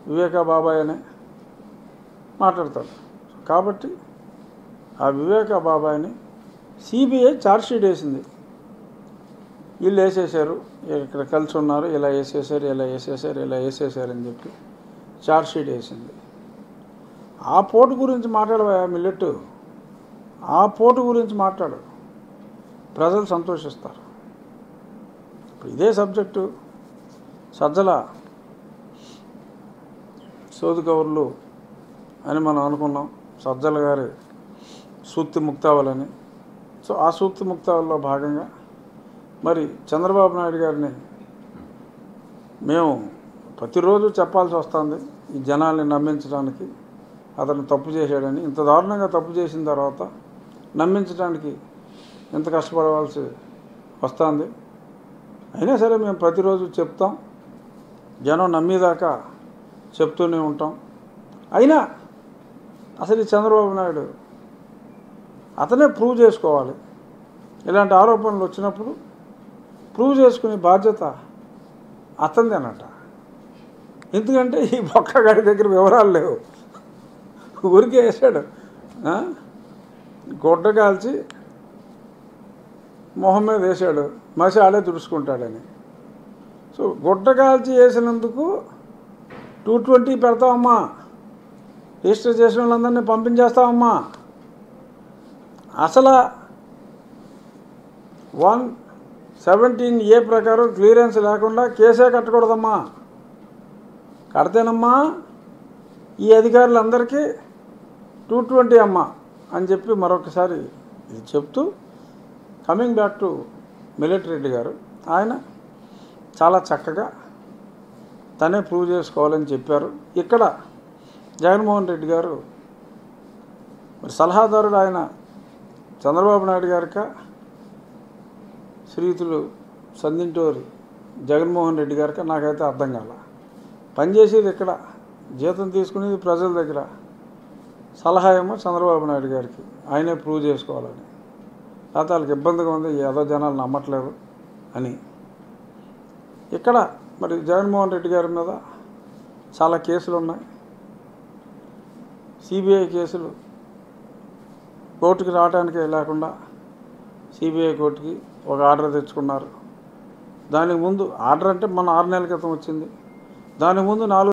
వివేకా బాబాయ్ అనే మాట్లాడతారు కాబట్టి ఆ వివేకా బాబాయ్ని సిబిఐ ఛార్జ్షీట్ వేసింది వీళ్ళు వేసేసారు ఇక్కడ కలిసి ఉన్నారు ఇలా వేసేసారు ఇలా వేసేసారు ఇలా వేసేసారు అని చెప్పి ఛార్జ్షీట్ వేసింది ఆ పోటు గురించి మాట్లాడవా మిల్లెట్ ఆ పోటు గురించి మాట్లాడు ప్రజలు సంతోషిస్తారు ఇప్పుడు ఇదే సబ్జెక్టు సజ్జల సోది కవర్లు అని మనం అనుకున్నాం సజ్జల గారి సూక్తి ముక్తావలని సో ఆ సూక్తి ముక్తావల్లో భాగంగా మరి చంద్రబాబు నాయుడు గారిని మేము ప్రతిరోజు చెప్పాల్సి వస్తుంది ఈ జనాల్ని నమ్మించడానికి అతను తప్పు చేశాడని ఇంత దారుణంగా తప్పు చేసిన తర్వాత నమ్మించడానికి ఎంత కష్టపడవలసి వస్తుంది అయినా సరే మేము ప్రతిరోజు చెప్తాం జనం నమ్మేదాకా చెప్తూనే ఉంటాం అయినా అసలు ఈ చంద్రబాబు నాయుడు అతనే ప్రూవ్ చేసుకోవాలి ఇలాంటి ఆరోపణలు వచ్చినప్పుడు ప్రూవ్ చేసుకునే బాధ్యత అతనిదేనట ఎందుకంటే ఈ బొక్క గాడి దగ్గర వివరాలు లేవు ఊరికే వేసాడు ఆ? గుడ్డ కాల్చి మొహం మీద వేసాడు మసి ఆడే తుడుచుకుంటాడని సో గుడ్డ కాల్చి వేసినందుకు టూ ట్వంటీ పెడతామమ్మా రిజిస్టర్ చేసిన వాళ్ళందరినీ పంపించేస్తామమ్మా అసలు వన్ సెవెంటీన్ ఏ ప్రకారం క్లియరెన్స్ లేకుండా కేసే కట్టకూడదమ్మా కడితేనమ్మా ఈ అధికారులందరికీ టూ ట్వంటీ అమ్మా అని చెప్పి మరొకసారి ఇది చెప్తూ coming back to military Reddy గారు ఆయన చాలా చక్కగా తనే ప్రూవ్ చేసుకోవాలని చెప్పారు ఇక్కడ జగన్మోహన్ రెడ్డి గారు మరి సలహాదారుడు ఆయన చంద్రబాబు నాయుడు గారిక శ్రీయుతులు సందింటూరి జగన్మోహన్ రెడ్డి గారికి నాకైతే అర్థం కాల పనిచేసేది ఇక్కడ జీతం తీసుకునేది ప్రజల దగ్గర సలహా ఏమో చంద్రబాబు నాయుడు గారికి ఆయనే ప్రూవ్ చేసుకోవాలని లేకపోతే వాళ్ళకి ఇబ్బందిగా ఉంది ఏదో జనాలు నమ్మట్లేదు అని ఇక్కడ మరి జగన్మోహన్ రెడ్డి గారి మీద చాలా కేసులు ఉన్నాయి సిబిఐ కేసులు కోర్టుకి రావడానికి లేకుండా సిబిఐ కోర్టుకి ఒక ఆర్డర్ తెచ్చుకున్నారు దానికి ముందు ఆర్డర్ అంటే మన ఆరు నెలల క్రితం వచ్చింది దానికి ముందు నాలుగు